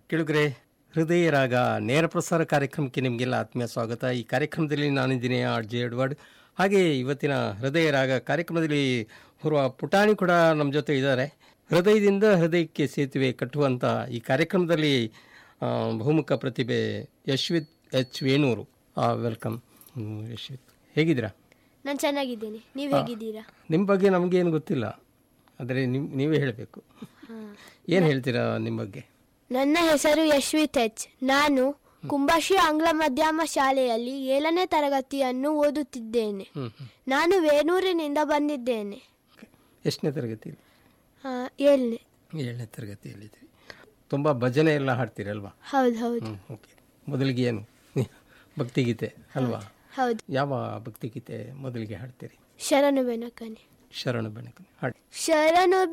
ಕೆಳಗರೆ ಹೃದಯ ರಾಗ ನೇರ ಪ್ರಸಾರ ಕಾರ್ಯಕ್ರಮಕ್ಕೆ ನಿಮಗೆಲ್ಲ ಆತ್ಮೀಯ ಸ್ವಾಗತ ಈ ಕಾರ್ಯಕ್ರಮದಲ್ಲಿ ನಾನಿದ್ದೀನಿ ಆರ್ ಜೆ ಎಡ್ವರ್ಡ್ ಹಾಗೆ ಇವತ್ತಿನ ಹೃದಯ ರಾಗ ಕಾರ್ಯಕ್ರಮದಲ್ಲಿ ಹೊರುವ ಪುಟಾಣಿ ಕೂಡ ನಮ್ಮ ಜೊತೆ ಇದ್ದಾರೆ ಹೃದಯದಿಂದ ಹೃದಯಕ್ಕೆ ಸೇತುವೆ ಕಟ್ಟುವಂಥ ಈ ಕಾರ್ಯಕ್ರಮದಲ್ಲಿ ಆ, ಬಹುಮುಖ ಪ್ರತಿಭೆ ಯಶ್ವಿತ್ ಎಚ್ ವೇಣೂರು ವೆಲ್ಕಮ್ ಯಶ್ವಿತ್ ಹೇಗಿದ್ದೀರಾ ನಾನು ಚೆನ್ನಾಗಿದ್ದೀನಿ ನೀವು ಹೇಗಿದ್ದೀರಾ ನಿಮ್ಮ ಬಗ್ಗೆ ನಮಗೇನು ಗೊತ್ತಿಲ್ಲ ಆದರೆ ನಿಮ್ ನೀವೇ ಹೇಳಬೇಕು ಏನು ಹೇಳ್ತೀರಾ ನಿಮ್ಮ ಬಗ್ಗೆ ನನ್ನ ಹೆಸರು ಯಶ್ವಿತ್ ಎಚ್ ನಾನು ಕುಂಬಾಶಿ ಆಂಗ್ಲ ಮಾಧ್ಯಮ ಶಾಲೆಯಲ್ಲಿ ಏಳನೇ ತರಗತಿಯನ್ನು ಓದುತ್ತಿದ್ದೇನೆ ಹ್ಞೂ ಹ್ಞೂ ನಾನು ವೇಣೂರಿನಿಂದ ಬಂದಿದ್ದೇನೆ ಎಷ್ಟನೇ ತರಗತಿಯಲ್ಲಿ ಆ, ಏಳನೇ ಏಳನೇ ತರಗತಿಯಲ್ಲಿದ್ದೀವಿ ತುಂಬ ಭಜನೆ ಎಲ್ಲ ಹಾಡ್ತೀರಲ್ವಾ ಹೌದು ಹೌದು ಹ್ಞೂ ಓಕೆ ಮೊದಲಿಗೆ ಏನು ಭಕ್ತಿಗೀತೆ ಅಲ್ವಾ ಹೌದು ಯಾವ ಭಕ್ತಿಗೀತೆ ಮೊದಲಿಗೆ ಹಾಡ್ತೀರಿ ಶರಣು ಬೆನಕನೆ ಶರಣ ಬೆಣಕನೆ ಹಾಡಿ ಶರಣು